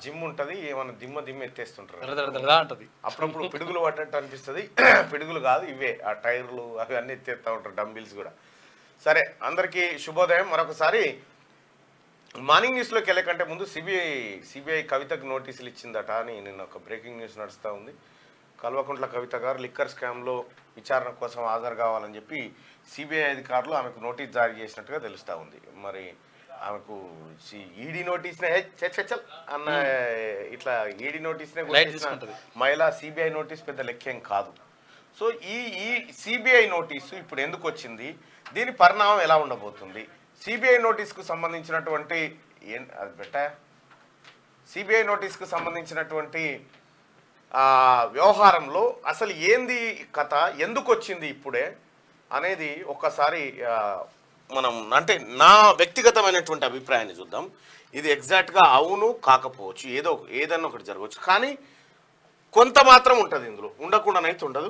Gym ఉంటది ఏమన్నా దిమ్మ దిమ్మ ఎత్తేస్తుంటారు దడదడదడదా అంటది అప్పుడప్పుడు పిడుగులు పడ్డట్టు అనిపిస్తుంది పిడుగులు కాదు ఇవే ఆ టైర్లు అవి అన్నీ ఎత్తేస్తూ ఉంటారు డంబిల్స్ కూడా సరే అందరికీ శుభోదయం మరొకసారి మార్నింగ్ న్యూస్లోకి వెళ్ళే కంటే ముందు సిబిఐ సిబిఐ కవితకు నోటీసులు ఇచ్చిందట అని నిన్న ఒక బ్రేకింగ్ న్యూస్ నడుస్తూ ఉంది కల్వకుంట్ల కవిత గారు లిక్కర్ స్కామ్లో విచారణ కోసం హాజరు కావాలని చెప్పి సిబిఐ అధికారులు ఆమెకు నోటీస్ జారీ చేసినట్టుగా తెలుస్తూ ఉంది మరి ఆమెకు ఈడీ నోటీస్నే "ఏ, చ చ చల్" అన్న ఇట్లా ఈడీ నోటీస్నే Light కొట్టేసిన తీసుకుంటది. మహిళా సిబిఐ నోటీస్ పెద్ద లెక్కేం కాదు సో ఈ ఈ సిబిఐ నోటీసు ఇప్పుడు ఎందుకు వచ్చింది దీని పరిణామం ఎలా ఉండబోతుంది సిబిఐ నోటీస్కు సంబంధించినటువంటి ఏం అది బెట్ట సిబిఐ నోటీస్కు సంబంధించినటువంటి ఆ, వ్యవహారంలో అసలు ఏంది కథ ఎందుకు వచ్చింది ఇప్పుడే అనేది ఒక్కసారి ఆ, మనం అంటే నా వ్యక్తిగతమైనటువంటి అభిప్రాయాన్ని చూద్దాం ఇది ఎగ్జాక్ట్గా అవును కాకపోవచ్చు ఏదో ఏదన్నా ఒకటి జరగవచ్చు కానీ కొంత మాత్రం ఉంటుంది ఇందులో ఉండకుండానైతే ఉండదు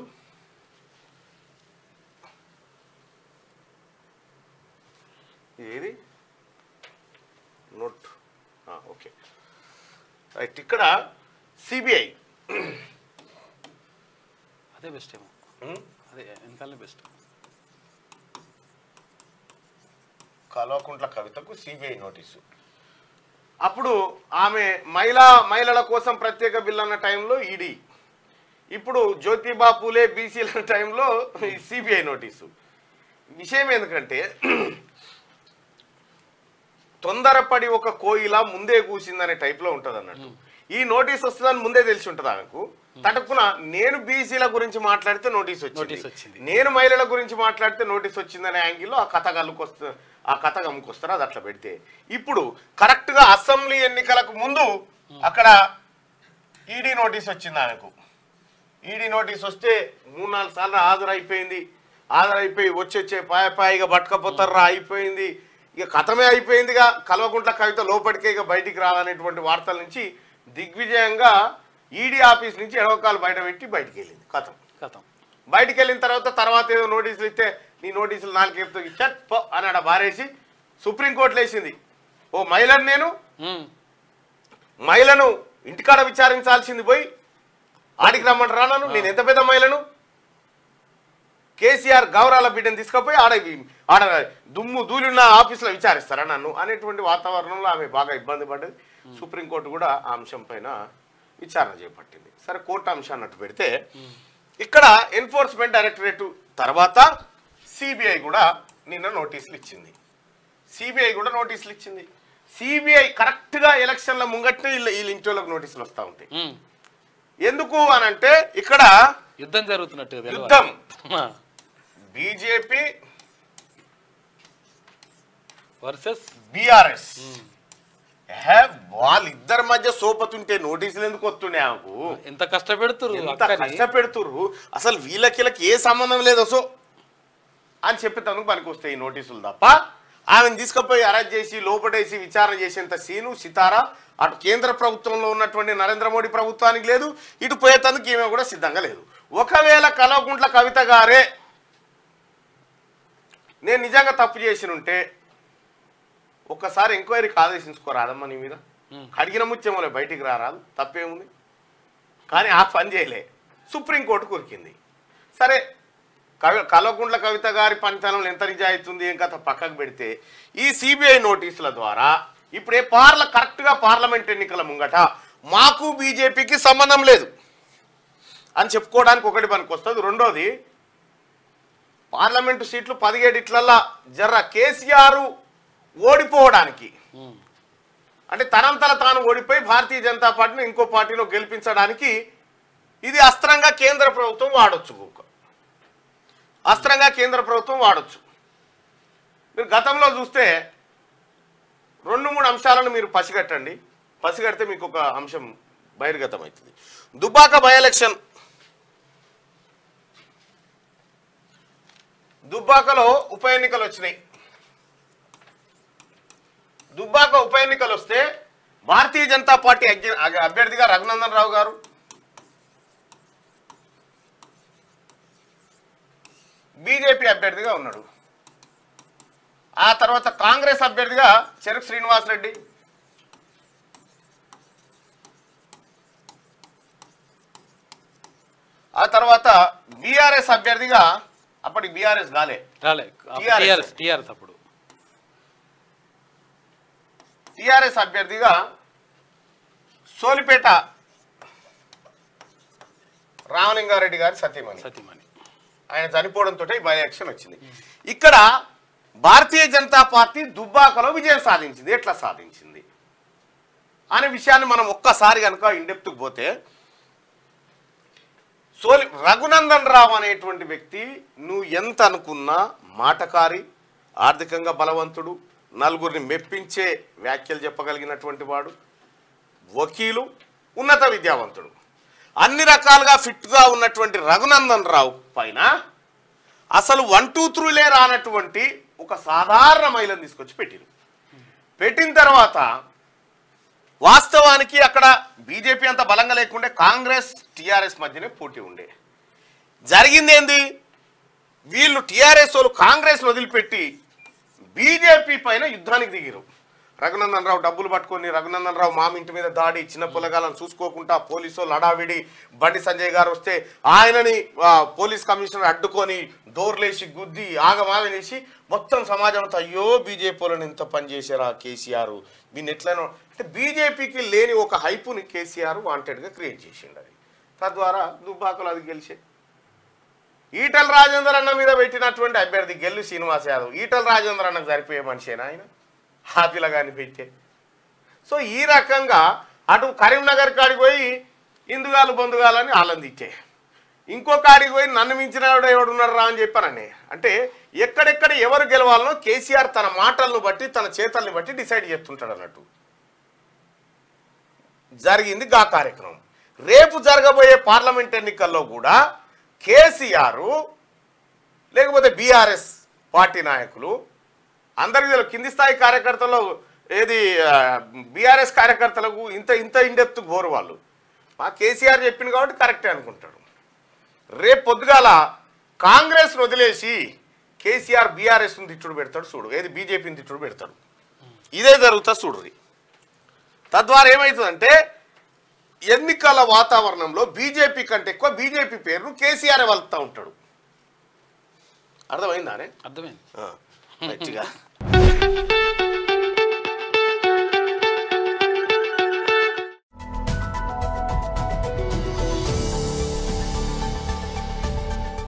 ఏది నోట్ ఓకే రైట్ ఇక్కడ సిబిఐ అదే బెస్ట్ ఏమో అదే వెనకాలనే బెస్ట్ కల్వకుంట్ల కవితకు సిబిఐ నోటీసు అప్పుడు ఆమె మహిళా మహిళల కోసం ప్రత్యేక బిల్ అన్న టైంలో ఈడీ ఇప్పుడు జ్యోతిబా పూలే బీసీల టైంలో సిబిఐ నోటీసు విషయం ఎందుకంటే తొందరపడి ఒక కోయిల ముందే కూసిందనే టైప్లో ఉంటుంది అన్నట్టు ఈ నోటీస్ వస్తుందని ముందే తెలిసి ఉంటుంది ఆమెకు తటక్కున నేను బీసీల గురించి మాట్లాడితే నోటీస్ నోటీస్ వచ్చింది వచ్చింది. నేను మహిళల గురించి మాట్లాడితే నోటీస్ వచ్చిందనే యాంగిల్లో ఆ కథ కలుకొస్తా ఆ కథ గమ్ముకొస్తారు అది అట్లా పెడితే ఇప్పుడు కరెక్ట్ గా అసెంబ్లీ ఎన్నికలకు ముందు అక్కడ ఈడీ నోటీస్ వచ్చింది ఆమెకు ఈడీ నోటీస్ వస్తే మూడు నాలుగు సార్లు హాజరైపోయింది హాజరైపోయి వచ్చి వచ్చే పాయ పాయిగా పట్టుకపోతారా అయిపోయింది ఇక కథమే అయిపోయిందిగా కల్వకుంట్ల కవిత లోపలికే ఇక బయటికి రాదనేటువంటి వార్తల నుంచి దిగ్విజయంగా ఈడీ ఆఫీస్ నుంచి ఎడవకాలు బయట పెట్టి బయటికి వెళ్ళింది కథం కథం బయటికి వెళ్ళిన తర్వాత తర్వాత ఏదో నోటీసులు ఇస్తే నీ నోటీసులు నాలుగు చెప్తూ చట్ పో అని ఆడ బారేసి సుప్రీంకోర్టులో వేసింది ఓ మహిళను నేను ఉమ్. మహిళను ఇంటికాడ విచారించాల్సింది పోయి ఆడికి రమ్మంటారా నన్ను నేను ఎంత పెద్ద మహిళను కేసీఆర్ గౌరాల బిడ్డను తీసుకుపోయి ఆడ ఆడ దుమ్ము దూలున్న ఆఫీసులో విచారిస్తారా నన్ను అనేటువంటి వాతావరణంలో ఆమె బాగా ఇబ్బంది పడ్డది సుప్రీంకోర్టు కూడా ఆ అంశం పైన విచారణ చేపట్టింది సరే కోర్టు అంశం అన్నట్టు పెడితే ఇక్కడ ఎన్ఫోర్స్మెంట్ డైరెక్టరేట్ తర్వాత సిబిఐ కూడా నిన్న నోటీసులు ఇచ్చింది సిబిఐ కూడా నోటీసులు ఇచ్చింది సిబిఐ కరెక్ట్గా ఎలక్షన్ల ముంగట్నే వీళ్ళ వీళ్ళ ఇంటి వాళ్ళకి నోటీసులు వస్తూ ఉంటాయి ఉమ్. ఎందుకు అని అంటే ఇక్కడ యుద్ధం జరుగుతున్నట్టు తెలవాలి. యుద్ధం ఆ. బీజేపీ వర్సెస్ బీఆర్ఎస్ వాళ్ళిద్దరి మధ్య సోపతుంటే నోటీసులు ఎందుకు వస్తుండే ఆమెకు ఎంత కష్టపెడుతురు ఎంత అక్కని కష్టపెడుతుర్రు అసలు వీళ్ళకిళ్ళకి ఏ సంబంధం లేదు సో అని చెప్పి తనకు పనికి వస్తాయి ఈ నోటీసులు తప్ప ఆమెను తీసుకుపోయి అరెస్ట్ చేసి లోపడేసి విచారణ చేసేంత సీను సితారా అటు కేంద్ర ప్రభుత్వంలో ఉన్నటువంటి నరేంద్ర మోడీ ప్రభుత్వానికి లేదు ఇటు పోయేందుకు ఈమె కూడా సిద్ధంగా లేదు ఒకవేళ కలవకుంట్ల కవిత గారే నేను నిజంగా తప్పు చేసి ఉంటే ఒక్కసారి ఎంక్వైరీకి ఆదేశించుకోరాదమ్మా నీ మీద ఉమ్. కడిగిన ముత్యములే బయటికి రారాదు తప్పేముంది కానీ ఆ పని చేయలే సుప్రీంకోర్టు కొరికింది సరే కవి కల్వకుంట్ల కవిత గారి పనితనంలో ఎంత నిజాయితుంది ఏం కథ పక్కకు పెడితే ఈ సిబిఐ నోటీసుల ద్వారా ఇప్పుడే పార్ల కరెక్ట్గా పార్లమెంట్ ఎన్నికల ముంగట మాకు బీజేపీకి సంబంధం లేదు అని చెప్పుకోవడానికి ఒకటి పనికి వస్తుంది రెండోది పార్లమెంటు సీట్లు పదిహేడు ఇట్లల్లా జర్ర కేసీఆర్ ఓడిపోవడానికి ఉమ్. అంటే తనంతల తాను ఓడిపోయి భారతీయ జనతా పార్టీని ఇంకో పార్టీలో గెలిపించడానికి ఇది అస్త్రంగా కేంద్ర ప్రభుత్వం వాడొచ్చు కుక్క అస్త్రంగా కేంద్ర ప్రభుత్వం వాడొచ్చు మీరు గతంలో చూస్తే రెండు మూడు అంశాలను మీరు పసిగట్టండి పసిగడితే మీకు ఒక అంశం బహిర్గతం అవుతుంది దుబాక బై ఎలక్షన్ దుబ్బాకలో ఉప ఎన్నికలు వచ్చినాయి దుబ్బాక ఉప ఎన్నికలు వస్తే భారతీయ జనతా పార్టీ అగ్య- అగ- అభ్యర్థిగా రఘునందన్ రావు గారు బీజేపీ అభ్యర్థిగా ఉన్నాడు ఆ తర్వాత కాంగ్రెస్ అభ్యర్థిగా చెరుకు శ్రీనివాస్ రెడ్డి ఆ తర్వాత బీఆర్ఎస్ అభ్యర్థిగా అప్పటికి బీఆర్ఎస్ కాలే రాలే TRS. టీఆర్ఎస్ టీఆర్ఎస్ అప్పుడు టిఆర్ఎస్ అభ్యర్థిగా సోలిపేట రామలింగారెడ్డి గారి సతీమణి సతీమణి ఆయన చనిపోవడంతో ఈ బై ఎలక్షన్ వచ్చింది ఇక్కడ భారతీయ జనతా పార్టీ దుబ్బాకలో విజయం సాధించింది ఎట్లా సాధించింది అనే విషయాన్ని మనం ఒక్కసారి కనుక ఇండెప్త్కి పోతే సోలి రఘునందన్ రావు అనేటువంటి వ్యక్తి నువ్వు ఎంత అనుకున్నా మాటకారి ఆర్థికంగా బలవంతుడు నలుగురిని మెప్పించే వ్యాఖ్యలు చెప్పగలిగినటువంటి వాడు వకీలు ఉన్నత విద్యావంతుడు అన్ని రకాలుగా ఫిట్గా ఉన్నటువంటి రఘునందన్ రావు పైన అసలు వన్ టూ త్రూలే రానటువంటి ఒక సాధారణ మహిళను తీసుకొచ్చి పెట్టిరు పెట్టిన తర్వాత వాస్తవానికి అక్కడ బీజేపీ అంత బలంగా లేకుండే కాంగ్రెస్ టీఆర్ఎస్ మధ్యనే పోటీ ఉండే జరిగింది ఏంది వీళ్ళు టీఆర్ఎస్ వాళ్ళు కాంగ్రెస్ వదిలిపెట్టి బీజేపీ పైన యుద్ధానికి దిగిరు రఘునందన్ రావు డబ్బులు పట్టుకొని రఘునందన్ రావు మామ ఇంటి మీద దాడి చిన్న పొలగాలను చూసుకోకుండా పోలీసు వాళ్ళు హడావిడి బండి సంజయ్ గారు వస్తే ఆయనని ఆ, పోలీస్ కమిషనర్ అడ్డుకొని డోర్లేసి గుద్ది ఆగమాగనేసి మొత్తం సమాజం అంతా అయ్యో బీజేపీ వాళ్ళని ఎంత పనిచేశారా కేసీఆర్ దీన్ని ఎట్లనో అంటే బీజేపీకి లేని ఒక హైపుని కేసీఆర్ వాంటెడ్గా క్రియేట్ చేసిండు అది తద్వారా దుబ్బాకలు అది గెలిచే ఈటల రాజేందర్ అన్న మీద పెట్టినటువంటి అభ్యర్థి గెల్లు శ్రీనివాస్ యాదవ్ ఈటల రాజేందర్ అన్నకు సరిపోయే మనిషేనా ఆయన హాపీలా కానీ పెట్టే సో ఈ రకంగా అటు కరీంనగర్ కాడికి పోయి ఇందుగాలు బంధుగాలని ఆనందించే ఇంకో కాడికి పోయి నన్ను మించిన ఎవడు ఎవడున్నాడు రా అని చెప్పానని అంటే ఎక్కడెక్కడ ఎవరు గెలవాలనో కేసీఆర్ తన మాటలను బట్టి తన చేతల్ని బట్టి డిసైడ్ చేస్తుంటాడు అన్నట్టు జరిగింది గా కార్యక్రమం రేపు జరగబోయే పార్లమెంట్ ఎన్నికల్లో కూడా కేసీఆర్ లేకపోతే బీఆర్ఎస్ పార్టీ నాయకులు అందరికీ తెలుసు కింది స్థాయి కార్యకర్తలు ఏది బీఆర్ఎస్ కార్యకర్తలకు ఇంత ఇంత ఇండెప్త్ గోరు వాళ్ళు మా కేసీఆర్ చెప్పింది కాబట్టి కరెక్టే అనుకుంటాడు రేపు పొద్దుగాల కాంగ్రెస్ వదిలేసి కేసీఆర్ బీఆర్ఎస్ని తిట్టుడు పెడతాడు చూడు ఏది బీజేపీని తిట్టుడు పెడతాడు ఇదే జరుగుతా చూడుర్రి తద్వారా ఏమవుతుందంటే ఎన్నికల వాతావరణంలో బీజేపీ కంటే ఎక్కువ బీజేపీ పేరును కేసీఆర్ వలుపుతా ఉంటాడు అర్థమైందానే అర్థమైంది ఆ, గట్టిగా